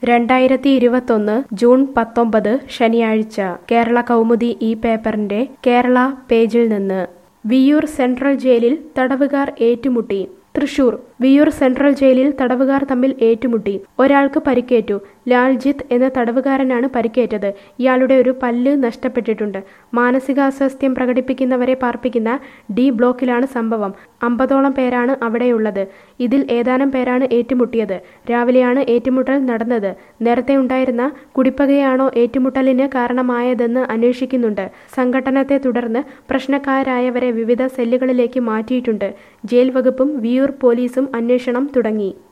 രണ്ടായിരത്തി ഇരുപത്തൊന്ന് ജൂൺ പത്തൊമ്പത് ശനിയാഴ്ച കേരള കൗമുദി ഈ പേപ്പറിന്റെ കേരള പേജിൽ നിന്ന് വിയ്യൂർ സെൻട്രൽ ജയിലിൽ തടവുകാർ ഏറ്റുമുട്ടി തൃശൂർ വിയ്യൂർ സെൻട്രൽ ജയിലിൽ തടവുകാർ തമ്മിൽ ഏറ്റുമുട്ടി ഒരാൾക്ക് പരിക്കേറ്റു ലാൽജിത്ത് എന്ന തടവുകാരനാണ് പരിക്കേറ്റത് ഇയാളുടെ ഒരു പല്ല് നഷ്ടപ്പെട്ടിട്ടുണ്ട് മാനസികാസ്വാസ്ഥ്യം പ്രകടിപ്പിക്കുന്നവരെ പാർപ്പിക്കുന്ന ഡി ബ്ലോക്കിലാണ് സംഭവം അമ്പതോളം പേരാണ് അവിടെയുള്ളത് ഇതിൽ ഏതാനും പേരാണ് ഏറ്റുമുട്ടിയത് രാവിലെയാണ് ഏറ്റുമുട്ടൽ നടന്നത് നേരത്തെ ഉണ്ടായിരുന്ന കുടിപ്പകയാണോ ഏറ്റുമുട്ടലിന് കാരണമായതെന്ന് അന്വേഷിക്കുന്നുണ്ട് സംഘട്ടനത്തെ തുടർന്ന് പ്രശ്നക്കാരായവരെ വിവിധ സെല്ലുകളിലേക്ക് മാറ്റിയിട്ടുണ്ട് ജയിൽ വകുപ്പും വിയൂർ പോലീസും അന്വേഷണം തുടങ്ങി